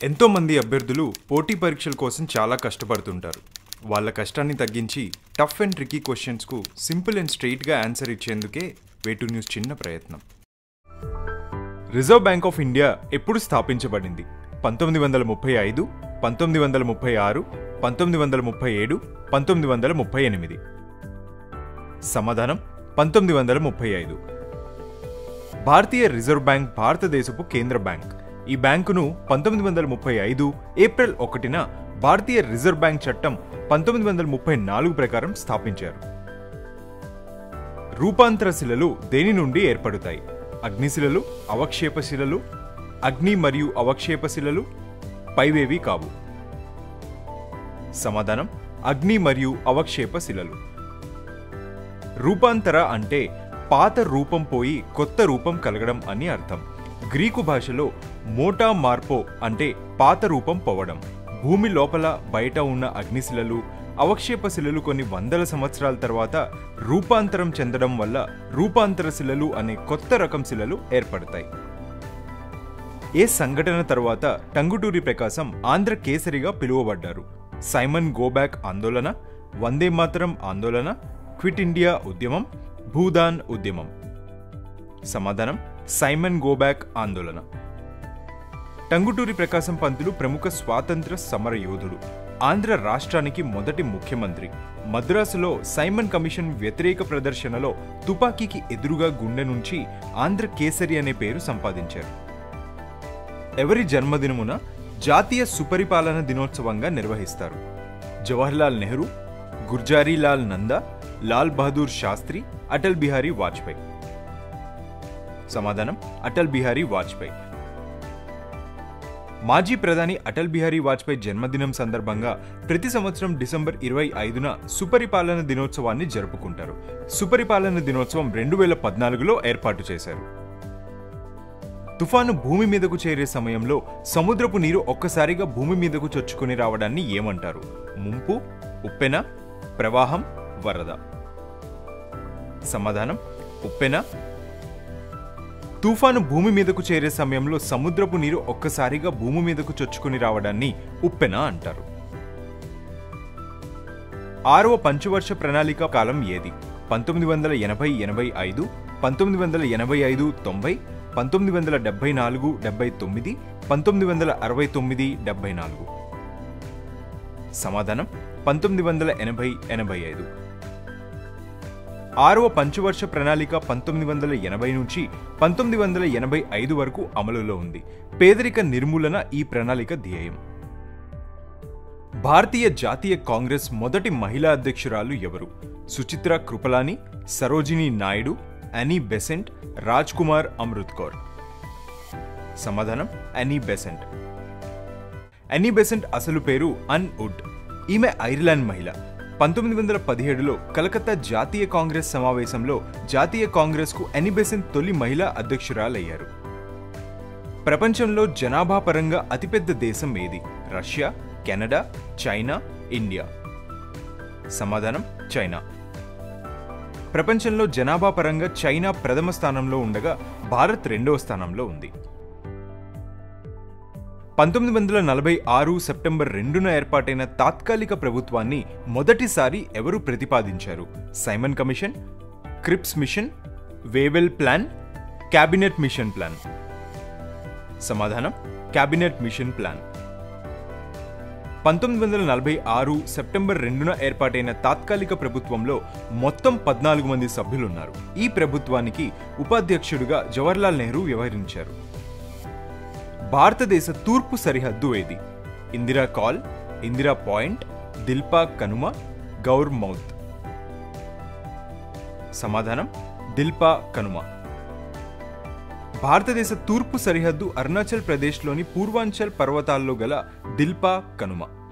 ఎంతోమంది అభ్యర్థులు పోటీ పరీక్షల కోసం చాలా కష్టపడుతుంటారు వాళ్ళ కష్టాన్ని తగ్గించి టఫ్ అండ్ ట్రికీ క్వశ్చన్స్కు సింపుల్ అండ్ స్ట్రెయిట్గా ఆన్సర్ ఇచ్చేందుకే వేటు న్యూస్ చిన్న ప్రయత్నం రిజర్వ్ బ్యాంక్ ఆఫ్ ఇండియా ఎప్పుడు స్థాపించబడింది పంతొమ్మిది వందల ముప్పై ఐదు పంతొమ్మిది వందల ముప్పై ఆరు పంతొమ్మిది వందల ముప్పై ఏడు పంతొమ్మిది వందల ముప్పై ఎనిమిది సమాధానం పంతొమ్మిది వందల ముప్పై ఐదు భారతీయ రిజర్వ్ బ్యాంక్ భారతదేశపు కేంద్ర బ్యాంక్ ఈ బ్యాంకును పంతొమ్మిది వందల ముప్పై ఐదు ఏప్రిల్ ఒకటిన భారతీయ రిజర్వ్ బ్యాంక్ చట్టం పంతొమ్మిది వందల ముప్పై నాలుగు ప్రకారం స్థాపించారు రూపాంతర శిలలు దేని నుండి ఏర్పడతాయి అగ్నిశిలలు అవక్షేప శిలలు అగ్ని మరియు అవక్షేప శిలలు పైవేవి కావు సమాధానం అగ్ని మరియు అవక్షేప శిలలు రూపాంతర అంటే పాత రూపం పోయి కొత్త రూపం కలగడం అని అర్థం గ్రీకు భాషలో మోటా మార్పో అంటే పాత రూపం పోవడం భూమి లోపల బయట ఉన్న అగ్నిశిలలు అవక్షేప శిలలు కొన్ని వందల సంవత్సరాల తర్వాత రూపాంతరం చెందడం వల్ల రూపాంతర శిలలు అనే కొత్త రకం శిలలు ఏర్పడతాయి ఏ సంఘటన తర్వాత టంగుటూరి ప్రకాశం ఆంధ్ర కేసరిగా పిలువబడ్డారు సైమన్ గోబ్యాక్ ఆందోళన వందే మాతరం ఆందోళన క్విట్ ఇండియా ఉద్యమం భూదాన్ ఉద్యమం సమాధానం సైమన్ గోబ్యాక్ ఆందోళన టంగుటూరి ప్రకాశం పంతులు ప్రముఖ స్వాతంత్ర సమర యోధుడు ఆంధ్ర రాష్ట్రానికి మొదటి ముఖ్యమంత్రి మద్రాసులో సైమన్ కమిషన్ వ్యతిరేక ప్రదర్శనలో తుపాకీకి ఎదురుగా గుండె నుంచి ఆంధ్ర కేసరి అనే పేరు సంపాదించారు ఎవరి జన్మదినమున జాతీయ సుపరిపాలన దినోత్సవంగా నిర్వహిస్తారు జవహర్లాల్ నెహ్రూ గుర్జారీలాల్ నందా లాల్ బహదూర్ శాస్త్రి అటల్ బిహారీ వాజ్పేయి సమాధానం అటల్ బిహారీ వాజ్పేయి మాజీ ప్రధాని అటల్ బిహారీ వాజ్పేయి జన్మదినం సందర్భంగా ప్రతి సంవత్సరం డిసెంబర్ ఇరవై ఐదున సుపరిపాలన దినోత్సవాన్ని జరుపుకుంటారు సుపరిపాలన దినోత్సవం రెండు వేల పద్నాలుగులో ఏర్పాటు చేశారు తుఫాను భూమి మీదకు చేరే సమయంలో సముద్రపు నీరు ఒక్కసారిగా భూమి మీదకు చొచ్చుకుని రావడాన్ని ఏమంటారు ముంపు ఉప్పెన ప్రవాహం వరద సమాధానం ఉప్పెన తుఫాను భూమి మీదకు చేరే సమయంలో సముద్రపు నీరు ఒక్కసారిగా భూమి మీదకు చొచ్చుకుని రావడాన్ని ఉప్పెన అంటారు ఆరవ పంచవర్ష ప్రణాళిక కాలం ఏది పంతొమ్మిది వందల ఎనభై ఎనభై ఐదు పంతొమ్మిది వందల ఎనభై ఐదు తొంభై పంతొమ్మిది వందల డెబ్బై నాలుగు డెబ్బై తొమ్మిది పంతొమ్మిది వందల అరవై తొమ్మిది డెబ్బై నాలుగు సమాధానం పంతొమ్మిది వందల ఎనభై ఎనభై ఐదు ఆరవ పంచవర్ష ప్రణాళిక పంతొమ్మిది వందల ఎనభై నుంచి పంతొమ్మిది వందల ఎనభై ఐదు వరకు అమలులో ఉంది పేదరిక నిర్మూలన ఈ ప్రణాళిక ధ్యేయం భారతీయ జాతీయ కాంగ్రెస్ మొదటి మహిళా అధ్యక్షురాలు ఎవరు సుచిత్ర కృపలాని సరోజిని నాయుడు అనీ బెసెంట్ రాజ్ కుమార్ అమృత్ కౌర్ సమాధానం అనీ బెసెంట్ అనీ బెసెంట్ అసలు పేరు అన్ ఉడ్ ఈమె ఐర్లాండ్ మహిళ పంతొమ్మిది వందల పదిహేడులో కలకత్తా జాతీయ కాంగ్రెస్ సమావేశంలో జాతీయ కాంగ్రెస్కు అనీ బెసెంట్ తొలి మహిళా అధ్యక్షురాలయ్యారు ప్రపంచంలో జనాభా పరంగా అతిపెద్ద దేశం ఏది రష్యా కెనడా చైనా ఇండియా సమాధానం చైనా ప్రపంచంలో జనాభా పరంగా చైనా ప్రథమ స్థానంలో ఉండగా భారత్ రెండవ స్థానంలో ఉంది పంతొమ్మిది వందల నలభై ఆరు సెప్టెంబర్ రెండున ఏర్పాటైన తాత్కాలిక ప్రభుత్వాన్ని మొదటిసారి ఎవరు ప్రతిపాదించారు Simon commission Cripps mission Wavell plan cabinet mission plan సమాధానం క్యాబినెట్ మిషన్ ప్లాన్ పంతొమ్మిది వందల నలభై ఆరు సెప్టెంబర్ రెండున ఏర్పాటైన తాత్కాలిక ప్రభుత్వంలో మొత్తం పద్నాలుగు మంది సభ్యులున్నారు ఈ ప్రభుత్వానికి ఉపాధ్యక్షుడిగా జవహర్లాల్ నెహ్రూ వ్యవహరించారు భారతదేశ తూర్పు సరిహద్దు ఏది ఇందిరా కాల్ ఇందిరా పాయింట్ దిల్పా కనుమ గౌర్ మౌత్ సమాధానం దిల్పా కనుమ భారతదేశ తూర్పు సరిహద్దు అరుణాచల్ ప్రదేశ్లోని పూర్వాంచల్ పర్వతాల్లో గల దిల్పా కనుమ